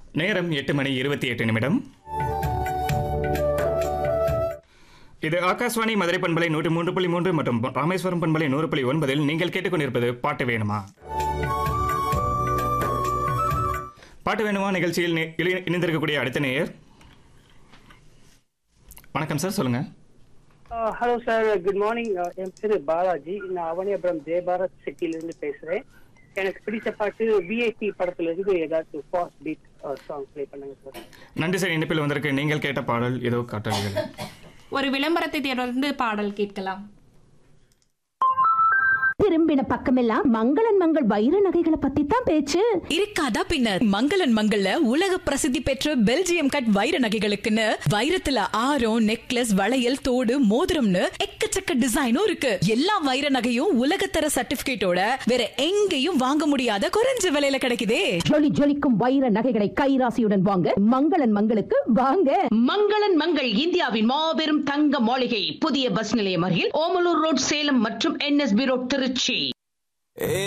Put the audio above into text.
நேரம் எட்டு மணி இருபத்தி எட்டு நிமிடம் இது ஆகாஷ்வாணி மதுரை பண்பலை நூற்றி மூன்று புள்ளி மூன்று மற்றும் ராமேஸ்வரம் பண்பலை நூறு புள்ளி ஒன்பதில் நீங்கள் கேட்டுக்கொண்டிருப்பது பாட்டு வேணுமா பாட்டு வேணுமா நிகழ்ச்சியில் நி- இணை- இணைந்திருக்கக்கூடிய அடுத்த நேயர் வணக்கம் சார் சொல்லுங்க ஹலோ சார் குட் மார்னிங் என் பேரு பாலாஜி நான் அவனியபுரம் ஜெயபாரத் சிட்டில பேசுறேன் எனக்கு பிடிச்ச பாட்டு விஐபி படத்துல இருந்து ஏதாச்சும் ஃபாஸ்ட் பீட் சாங் ப்ளே பண்ணுங்க சார் நன்றி சார் இணைப்பில் வந்திருக்கு நீங்கள் கேட்ட பாடல் ஏதோ காட்டல்கள் ஒரு விளம்பரத்தை தொடர்ந்து பாடல் கேட்கலாம் திரும்பின பக்கமெல்லாம் மங்களன் மங்கள் வைர நகைகளை பத்தி தான் பேச்சு இருக்காதா பின்னர் மங்களன் மங்கள்ல உலக பிரசித்தி பெற்ற பெல்ஜியம் கட் வைர நகைகளுக்குன்னு வைரத்துல ஆரம் நெக்லஸ் வளையல் தோடு மோதிரம்னு எக்கச்சக்க டிசைனும் இருக்கு எல்லா வைர நகையும் உலகத்தர சர்டிபிகேட்டோட வேற எங்கேயும் வாங்க முடியாத குறைஞ்ச விலையில கிடைக்குதே ஜொலி ஜொலிக்கும் வைர நகைகளை கைராசியுடன் வாங்க மங்களன் மங்களுக்கு வாங்க மங்களன் மங்கள் இந்தியாவின் மாபெரும் தங்க மாளிகை புதிய பஸ் நிலையம் அருகில் ஓமலூர் ரோட் சேலம் மற்றும் என்எஸ்பி ரோட் திருச்சி